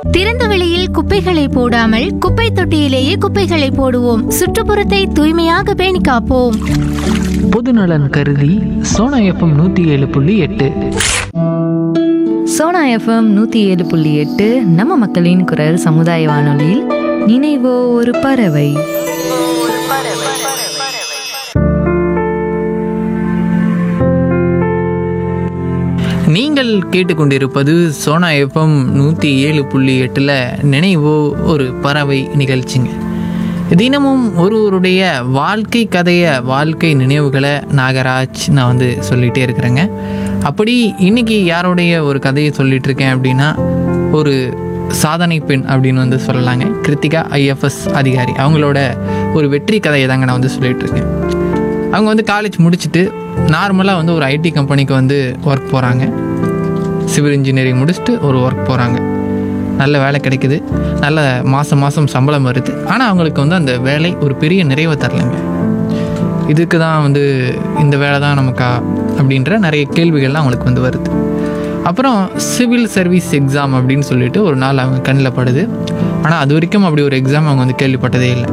திறந்த வெளியில் குப்பைகளை போடாமல் குப்பை தொட்டியிலேயே குப்பைகளை போடுவோம் சுற்றுப்புறத்தை தூய்மையாக பேணி காப்போம் பொதுநலன் கருதி சோனா எஃப்எம் நூற்றி ஏழு புள்ளி எட்டு சோனா எஃப்எம் நூற்றி ஏழு புள்ளி எட்டு நம்ம மக்களின் குரல் சமுதாய வானொலியில் நினைவோ ஒரு பறவை நீங்கள் கேட்டுக்கொண்டிருப்பது சோனா எஃப்எம் நூற்றி ஏழு புள்ளி எட்டில் நினைவோ ஒரு பறவை நிகழ்ச்சிங்க தினமும் ஒருவருடைய வாழ்க்கை கதையை வாழ்க்கை நினைவுகளை நாகராஜ் நான் வந்து சொல்லிகிட்டே இருக்கிறேங்க அப்படி இன்னைக்கு யாருடைய ஒரு கதையை சொல்லிட்டு இருக்கேன் அப்படின்னா ஒரு சாதனை பெண் அப்படின்னு வந்து சொல்லலாங்க கிருத்திகா ஐஎஃப்எஸ் அதிகாரி அவங்களோட ஒரு வெற்றி கதையை தாங்க நான் வந்து சொல்லிட்டு இருக்கேன் அவங்க வந்து காலேஜ் முடிச்சுட்டு நார்மலாக வந்து ஒரு ஐடி கம்பெனிக்கு வந்து ஒர்க் போகிறாங்க சிவில் இன்ஜினியரிங் முடிச்சுட்டு ஒரு ஒர்க் போகிறாங்க நல்ல வேலை கிடைக்குது நல்ல மாதம் மாதம் சம்பளம் வருது ஆனால் அவங்களுக்கு வந்து அந்த வேலை ஒரு பெரிய நிறைவை தரலைங்க இதுக்கு தான் வந்து இந்த வேலை தான் நமக்கா அப்படின்ற நிறைய கேள்விகள்லாம் அவங்களுக்கு வந்து வருது அப்புறம் சிவில் சர்வீஸ் எக்ஸாம் அப்படின்னு சொல்லிட்டு ஒரு நாள் அவங்க கண்ணில் படுது ஆனால் அது வரைக்கும் அப்படி ஒரு எக்ஸாம் அவங்க வந்து கேள்விப்பட்டதே இல்லை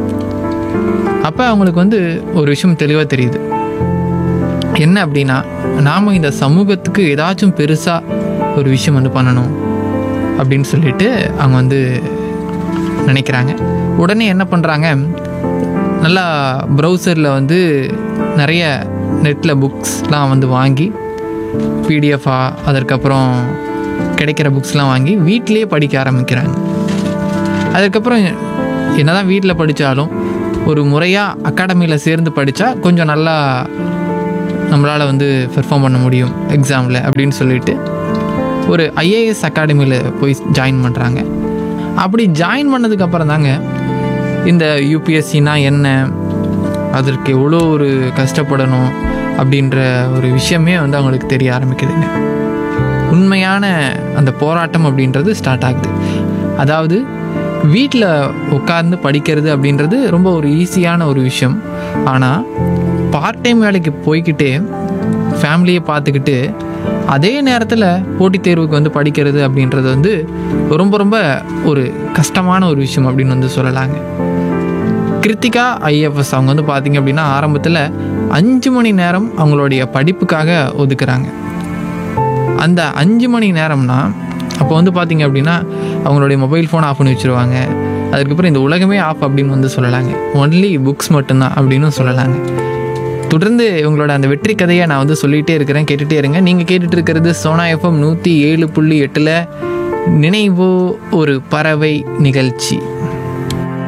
அப்போ அவங்களுக்கு வந்து ஒரு விஷயம் தெளிவாக தெரியுது என்ன அப்படின்னா நாம் இந்த சமூகத்துக்கு ஏதாச்சும் பெருசாக ஒரு விஷயம் வந்து பண்ணணும் அப்படின்னு சொல்லிட்டு அவங்க வந்து நினைக்கிறாங்க உடனே என்ன பண்ணுறாங்க நல்லா ப்ரௌசரில் வந்து நிறைய நெட்டில் புக்ஸ்லாம் வந்து வாங்கி பிடிஎஃபாக அதற்கப்புறம் கிடைக்கிற புக்ஸ்லாம் வாங்கி வீட்டிலேயே படிக்க ஆரம்பிக்கிறாங்க அதுக்கப்புறம் என்னதான் வீட்டில் படித்தாலும் ஒரு முறையாக அகாடமியில் சேர்ந்து படித்தா கொஞ்சம் நல்லா நம்மளால் வந்து பெர்ஃபார்ம் பண்ண முடியும் எக்ஸாமில் அப்படின்னு சொல்லிட்டு ஒரு ஐஏஎஸ் அகாடமியில் போய் ஜாயின் பண்ணுறாங்க அப்படி ஜாயின் பண்ணதுக்கப்புறம் தாங்க இந்த யூபிஎஸ்சினா என்ன அதற்கு எவ்வளோ ஒரு கஷ்டப்படணும் அப்படின்ற ஒரு விஷயமே வந்து அவங்களுக்கு தெரிய ஆரம்பிக்குதுங்க உண்மையான அந்த போராட்டம் அப்படின்றது ஸ்டார்ட் ஆகுது அதாவது வீட்டில் உட்கார்ந்து படிக்கிறது அப்படின்றது ரொம்ப ஒரு ஈஸியான ஒரு விஷயம் ஆனால் பார்ட் டைம் வேலைக்கு போய்க்கிட்டே ஃபேமிலியை பார்த்துக்கிட்டு அதே நேரத்தில் போட்டித் தேர்வுக்கு வந்து படிக்கிறது அப்படின்றது வந்து ரொம்ப ரொம்ப ஒரு கஷ்டமான ஒரு விஷயம் அப்படின்னு வந்து சொல்லலாங்க கிருத்திகா ஐஎஃப்எஸ் அவங்க வந்து பார்த்தீங்க அப்படின்னா ஆரம்பத்தில் அஞ்சு மணி நேரம் அவங்களுடைய படிப்புக்காக ஒதுக்குறாங்க அந்த அஞ்சு மணி நேரம்னா அப்போ வந்து பார்த்தீங்க அப்படின்னா அவங்களுடைய மொபைல் ஃபோன் ஆஃப் பண்ணி வச்சுருவாங்க அதுக்கப்புறம் இந்த உலகமே ஆஃப் அப்படின்னு வந்து சொல்லலாங்க ஒன்லி புக்ஸ் மட்டும்தான் அப்படின்னு சொல்லலாங்க தொடர்ந்து இவங்களோட அந்த வெற்றி கதையை நான் வந்து சொல்லிகிட்டே இருக்கிறேன் கேட்டுகிட்டே இருங்க நீங்கள் கேட்டுட்டு இருக்கிறது சோனா எஃப்எம் நூற்றி ஏழு புள்ளி எட்டில் நினைவோ ஒரு பறவை நிகழ்ச்சி